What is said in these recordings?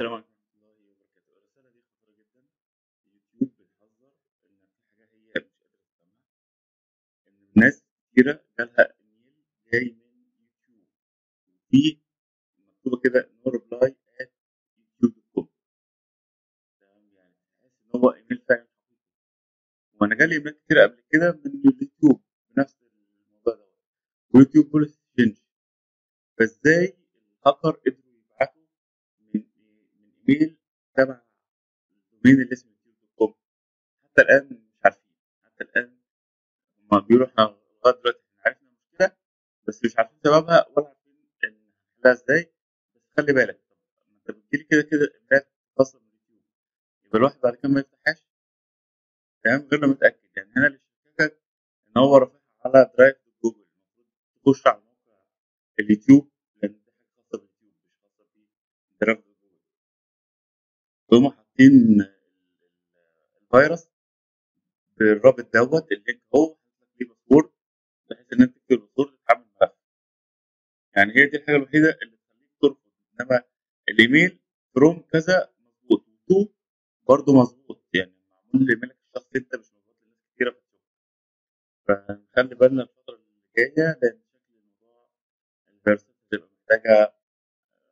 السلام عليكم ورحمة الله وبركاته الرسالة دي خطيرة جدا يوتيوب بيحذر إن في حاجة هي مش قادرة تفهمها إن ناس كتيرة جالها إيميل جاي من يوتيوب وفيه مكتوبة كده نو ريبلاي ات يوتيوب دوت كوم تمام يعني تحس إن هو إيميل فعلا حقيقي وأنا جالي إيميلات كتير قبل كده من اليوتيوب بنفس الموضوع ده ويوتيوب بوليسي تشينج فإزاي الهاكر قدروا يبعتوا من من إيميل تبع الدومين اللي اسمه يوتيوب دوت كوم حتى الآن مش عارفين حتى الآن هما بيقولوا احنا لغاية دلوقتي احنا عرفنا المشكلة بس مش عارفين سببها ولا عارفين إن هنحلها إزاي بس خلي بالك طب ما أنت بتجيلي كده كده إيميلات خاصة باليوتيوب يبقى الواحد بعد كده ما يفتحهاش تمام غير لما يتأكد يعني هنا اللي شككك إن هو رافعها على درايف جوجل المفروض تخش على موقع اليوتيوب لأن دي حاجة خاصة باليوتيوب مش خاصة بدرايف جوجل هم حاطين ال- الفيروس بالرابط دوت اللينك هو حاطط لك ليه باسورد بحيث ان انت تكتب الباسورد تتحمل الملف يعني هي دي الحاجه الوحيده اللي تخليك ترفض انما الايميل فروم كذا مظبوط وتو برضه مظبوط يعني معمول لايميلك الشخصي انت مش مظبوط لناس كتيره في الشغل فنخلي بالنا الفتره اللي جايه لان شكل الموضوع الفيروسات هتبقى محتاجه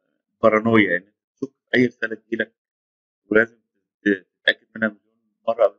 بارانويا يعني تشوف اي رساله تجيلك ولازم تتاكد منها مليون مره قبل